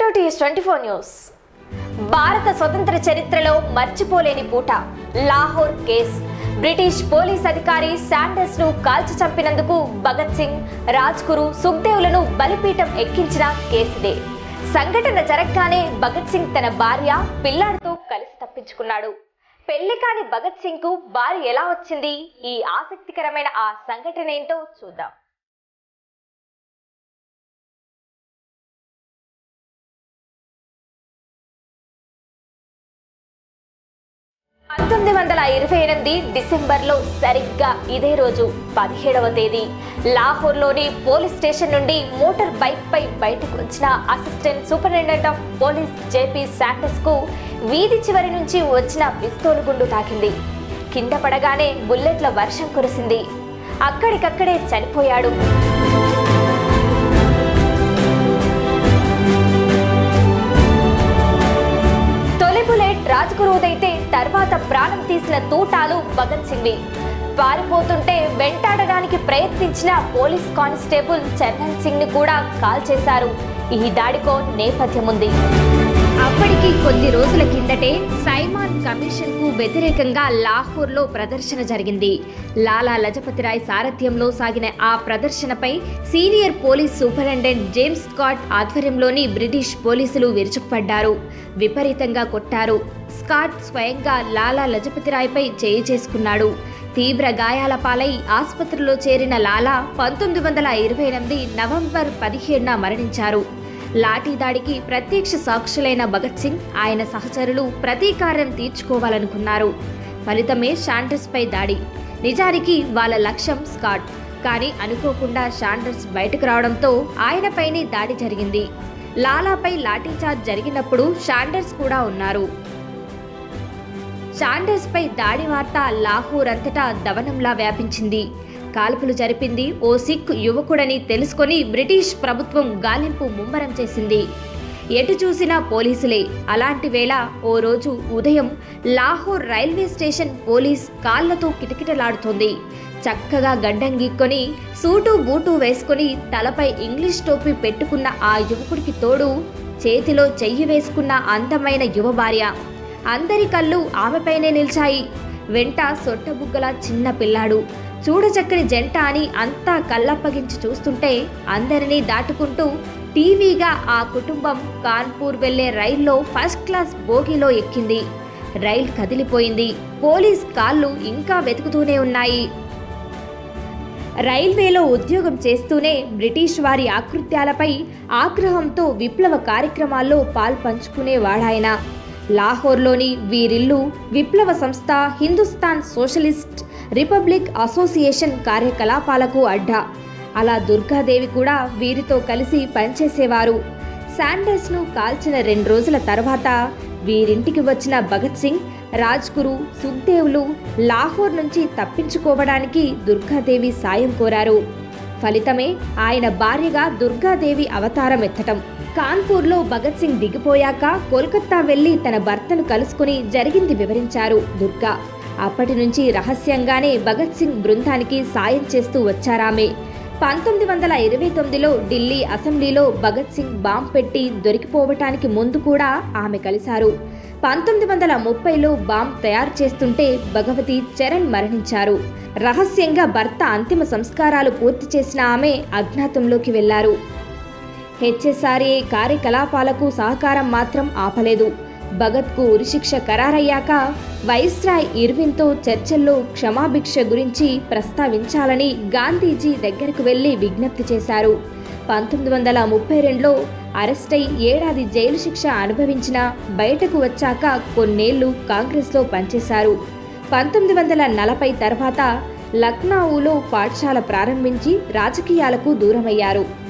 to TS twenty four news భారత స్వతంత్ర చరిత్రలో మర్చిపోలేని పూట లాహోర్ కేస్ బ్రిటిష్ పోలీస్ అధికారి శాండర్స్ ను కాల్చి చంపినందుకు భగత్ సింగ్ రాజ్ గురు సుఖ్దేవ్లను బలిపీఠం ఎక్కించిన కేసుదే సంఘటన జరగగానే భగత్ సింగ్ తన భార్య పిల్లాడితో కలిసి తప్పించుకున్నాడు పెళ్లి కాని భగత్ సింగ్ కు భార్య ఎలా వచ్చింది ఈ ఆసక్తికరమైన ఆ సంఘటన ఏంటో చూద్దాం పంతొమ్మిది వందల ఇరవై ఎనిమిది డిసెంబర్లో సరిగ్గా ఇదే రోజు పదిహేడవ తేదీ లాహోర్లోని పోలీస్ స్టేషన్ నుండి మోటార్ బైక్ పై బయటకు వచ్చిన assistant superintendent of police JP Saunders కు వీధి చివరి నుంచి వచ్చిన పిస్తోలు గుండు తాకింది కింద పడగానే బుల్లెట్ల వర్షం కురిసింది అక్కడికక్కడే చనిపోయాడు తొలి బుల్లెట్ రాజ్గురువుదైతే తర్వాత ప్రాణం తీసిన తూటాలు భగత్ సింగ్వి పారిపోతుంటే వెంటాడడానికి ప్రయత్నించిన పోలీస్ కానిస్టేబుల్ చరణ్ సింగ్ ని కూడా కాల్ చేశారు ఈ దాడికో నేపథ్యం ఉంది అప్పటికి కొద్ది రోజుల కిందటే సైమాన్ కమిషన్ కు వ్యతిరేకంగా లాహోర్ లో ప్రదర్శన జరిగింది లాలా లజపతి రాయ్ సారథ్యంలో సాగిన ఆ ప్రదర్శనపై senior police superintendent James Scott ఆధ్వర్యంలోని బ్రిటిష్ పోలీసులు విరుచుకుపడ్డారు విపరీతంగా కొట్టారు స్కాట్ స్వయంగా లాలా లజపతి రాయ్పై చేయి చేసుకున్నాడు తీవ్ర గాయాల పాలై ఆసుపత్రిలో చేరిన లాలా పంతొమ్మిది వందల ఇరవై ఎనిమిది నవంబర్ పదిహేడున మరణించారు లాఠీ దాడికి ప్రత్యక్ష సాక్షులైన భగత్ సింగ్ ఆయన సహచరులు ప్రతీకారం తీర్చుకోవాలనుకున్నారు ఫలితమే షాండర్స్ పై దాడి నిజానికి వాళ్ళ లక్ష్యం స్కాట్ కానీ అనుకోకుండా షాండర్స్ బయటకు రావడంతో ఆయనపైనే దాడి జరిగింది లాలాపై లాఠీచార్జ్ జరిగినప్పుడు షాండర్స్ కూడా ఉన్నారు షాండర్స్ పై దాడి వార్త లాహోర్ అంతటా దవనంలా వ్యాపించింది కాల్పులు జరిపింది ఓ సిక్ యువకుడని తెలుసుకొని బ్రిటిష్ ప్రభుత్వం గాలింపు ముమ్మరం చేసింది ఎటు చూసినా పోలీసులే అలాంటి వేళ ఓ రోజు ఉదయం లాహోర్ రైల్వే స్టేషన్ పోలీస్ కాళ్లతో కిటకిటలాడుతోంది చక్కగా గడ్డం గీక్కొని సూటు బూటు వేసుకొని తలపై ఇంగ్లీష్ టోపీ పెట్టుకున్న ఆ యువకుడికి తోడు చేతిలో చెయ్యి వేసుకున్న అందమైన యువ భార్య అందరి కళ్ళు ఆమెపైనే నిలిచాయి వెంట సొట్టబుగ్గల చిన్న పిల్లాడు చూడచక్కని జంట అని అంతా కళ్ళప్పగించి చూస్తుంటే అందరినీ దాటుకుంటూ టీవీగా ఆ కుటుంబం కాన్పూర్ వెళ్లే రైల్లో ఫస్ట్ క్లాస్ బోగిలో ఎక్కింది రైల్ కదిలిపోయింది పోలీస్ కాళ్ళు ఇంకా వెతుకుతూనే ఉన్నాయి రైల్వేలో ఉద్యోగం చేస్తూనే బ్రిటిష్ వారి ఆకృత్యాలపై ఆగ్రహంతో విప్లవ కార్యక్రమాల్లో పాల్పంచుకునేవాడాయన లాహోర్లోని వీరిల్లు విప్లవ సంస్థ హిందుస్థాన్ సోషలిస్ట్ రిపబ్లిక్ అసోసియేషన్ కార్యకలాపాలకు అడ్డా అలా దుర్గాదేవి కూడా వీరితో కలిసి పనిచేసేవారు శాండర్స్ను కాల్చిన రెండు రోజుల తర్వాత వీరింటికి వచ్చిన భగత్ సింగ్ రాజ్గురు సుఖ్దేవ్లు లాహోర్ నుంచి తప్పించుకోవడానికి దుర్గాదేవి సాయం కోరారు ఫలితమే ఆయన భార్యగా దుర్గాదేవి అవతారం ఎత్తటం కాన్పూర్లో భగత్ సింగ్ దిగిపోయాక కోల్కత్తా వెళ్లి తన భర్తను కలుసుకుని జరిగింది వివరించారు దుర్గా అప్పటి నుంచి రహస్యంగానే భగత్ సింగ్ బృందానికి సాయం చేస్తూ వచ్చారామే పంతొమ్మిది వందల ఇరవై తొమ్మిదిలో ఢిల్లీ అసెంబ్లీలో భగత్ సింగ్ బాంబ్ పెట్టి దొరికిపోవటానికి ముందు కూడా ఆమె కలిశారు పంతొమ్మిది వందల ముప్పైలో బాంబ్ తయారు చేస్తుంటే భగవతి చరణ్ మరణించారు రహస్యంగా భర్త అంతిమ సంస్కారాలు పూర్తి చేసిన ఆమె అజ్ఞాతంలోకి వెళ్లారు హెచ్ఎస్ఆర్ఏ కార్యకలాపాలకు సహకారం మాత్రం ఆపలేదు భగత్కు ఉరిశిక్ష ఖరారయ్యాక వైస్రాయ్ ఇర్విన్తో చర్చల్లో క్షమాభిక్ష గురించి ప్రస్తావించాలని గాంధీజీ దగ్గరకు వెళ్లి విజ్ఞప్తి చేశారు పంతొమ్మిది వందల ముప్పై రెండులో అరెస్టై ఏడాది జైలు శిక్ష అనుభవించిన బయటకు వచ్చాక కొన్నేళ్లు కాంగ్రెస్లో పనిచేశారు పంతొమ్మిది వందల నలభై తర్వాత లక్నౌలో పాఠశాల ప్రారంభించి రాజకీయాలకు దూరమయ్యారు